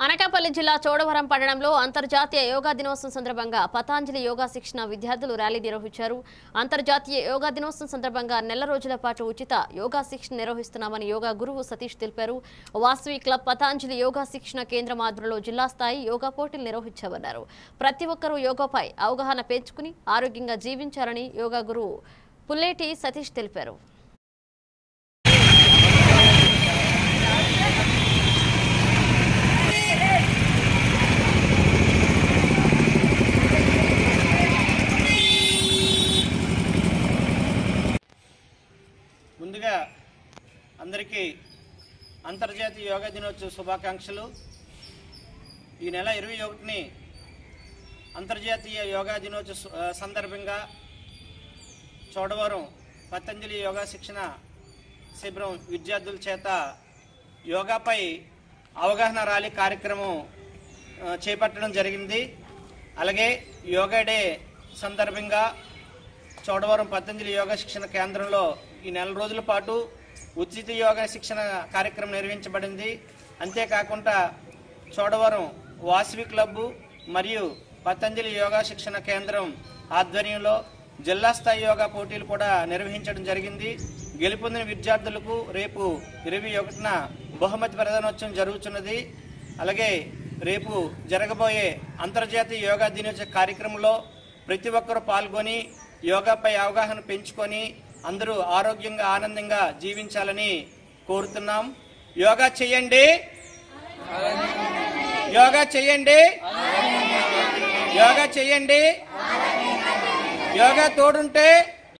అనకాపల్లి జిల్లా చోడవరం పట్టణంలో అంతర్జాతీయ యోగా దినోత్సవం సందర్భంగా పతాంజలి యోగా శిక్షణ విద్యార్థులు ర్యాలీ నిర్వహించారు అంతర్జాతీయ యోగా దినోత్సవం సందర్భంగా నెల రోజుల పాటు ఉచిత యోగా శిక్షణ నిర్వహిస్తున్నామని యోగా గురువు సతీష్ తెలిపారు వాసవి క్లబ్ పతాంజలి యోగా శిక్షణ కేంద్రం ఆధ్వర్యంలో జిల్లా స్థాయి యోగా పోటీలు నిర్వహించామన్నారు ప్రతి ఒక్కరూ యోగాపై అవగాహన పెంచుకుని ఆరోగ్యంగా జీవించాలని యోగా గురువు పుల్లేటి సతీష్ తెలిపారు ముందుగా అందరికీ అంతర్జాతీయ యోగా దినోత్సవ శుభాకాంక్షలు ఈ నెల ఇరవై ఒకటిని అంతర్జాతీయ యోగా దినోత్సవ సు- ఆ, సందర్భంగా చోడవరం పతంజలి యోగా శిక్షణ శిబిరం విద్యార్థుల చేత యోగాపై అవగాహన ర్యాలీ కార్యక్రమం ఆ, చేపట్టడం జరిగింది అలాగే యోగా డే సందర్భంగా చోడవరం పతంజలి యోగా శిక్షణ కేంద్రంలో ఈ నెల రోజుల పాటు ఉచిత యోగా శిక్షణ కార్యక్రమం నిర్వహించబడింది అంతేకాకుండా చోడవరం వాసవి క్లబ్బు మరియు పతంజలి యోగా శిక్షణ కేంద్రం ఆధ్వర్యంలో జిల్లా స్థాయి యోగా పోటీలు కూడా నిర్వహించడం జరిగింది గెలుపొందిన విద్యార్థులకు రేపు ఇరవై ఒకటిన బహుమతి ప్రధానోత్సవం జరుగుతున్నది అలాగే రేపు జరగబోయే అంతర్జాతీయ యోగా దినోత్సవ కార్యక్రమంలో ప్రతి ఒక్కరూ పాల్గొని యోగాపై అవగాహన పెంచుకొని అందరూ ఆరోగ్యంగా ఆనందంగా జీవించాలని కోరుతున్నాం యోగా చేయండి యోగా చేయండి యోగా చేయండి యోగా తోడుంటే